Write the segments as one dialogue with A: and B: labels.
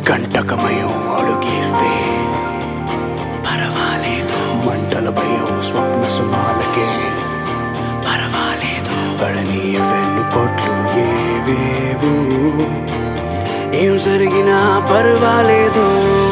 A: కంటకమయం అడుగేస్తే పర్వాలేదు మంటల భయం స్వప్న సుమాలకే పర్వాలేదు పడని వెన్ను పొట్లు ఏవేవు ఏం జరిగినా పర్వాలేదు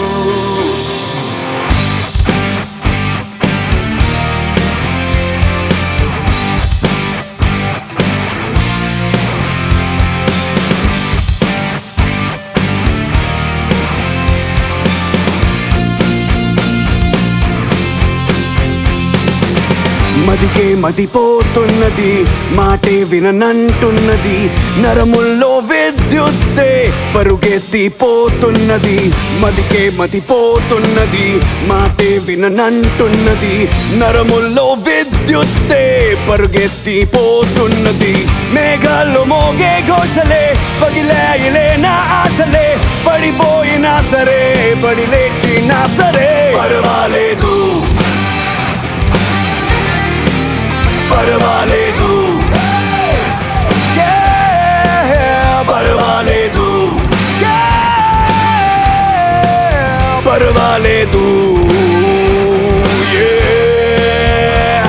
A: మదికే మదిపోతున్నది మాటే విననంటున్నది నరముల్లో విద్యుత్తే పరుగెత్తిపోతున్నది మదికే మతిపోతున్నది మాటే విననంటున్నది నరముల్లో విద్యుత్తే పరుగెత్తిపోతున్నది మేఘాల్లో మోగే ఘోషలే పగిలాయిలే నా ఆశలే పడిపోయినా సరే పడి లేచినా సరే పర్వాలేదు పర్వాలేదు Yeah, పర్వాలేదు Yeah, పర్వాలేదు Yeah.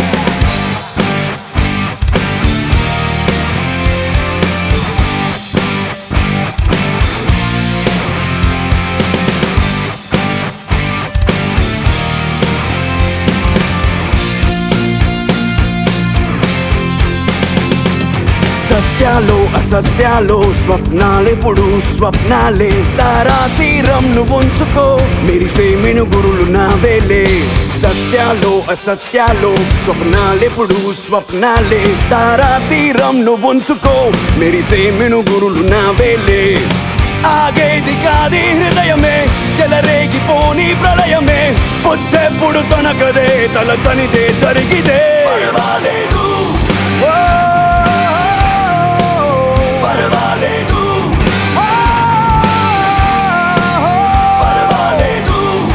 A: సత్యాలు అసత్యాలు స్వప్నాలెప్పుడు స్వప్నాలే తారా తీరం నువ్వు ఉంచుకో మెరిసే మినుగురులు నావేలే సత్యాలు అసత్యాలు స్వప్నాలెప్పుడు స్వప్నాలే తారా తీరం నువ్వు ఉంచుకో మెరిసే మినుగురులు నావేలే ఆగేది కాది హృదయమే చెలరేగిపోని ప్రళయమే పొద్దెప్పుడు తొనకదే తల చనిదే జరిగిదే పర్వాలేదు పర్వాలేదు పర్వాలేదు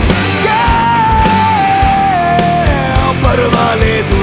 A: పర్వాలేదు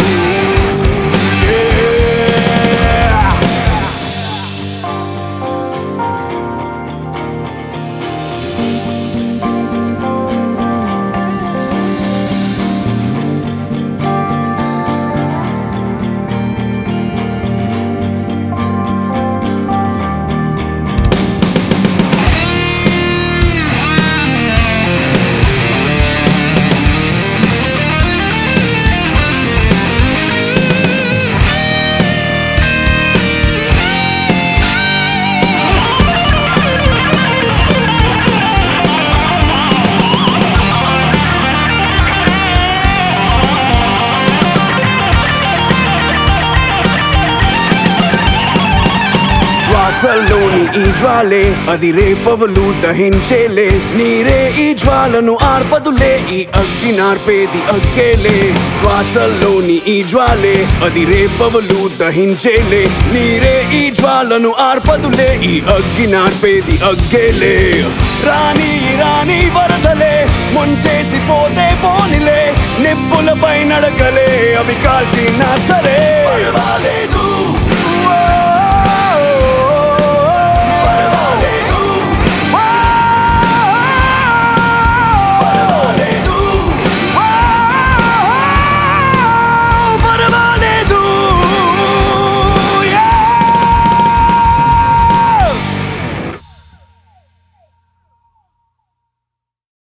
A: శ్వాసల్లోని ఈ జ్వాలే అది రేపవలు దహించేలే నీరే ఈ జ్వాలను ఆర్పదులే ఈ అగ్గి నార్పేది అగ్గేలే శ్వాసల్లోని ఈ జ్వాలే అది రేపవలు దహించేలే నీరే ఈ జ్వాలను ఆర్పదులే ఈ అగ్గి నార్పేది అగ్గేలే రాణి రాణి వరదలే ముంచేసి పోతే పోనిలే నిప్పులపై నడకలే అవి కాల్చినా సరే పర్వాలేదు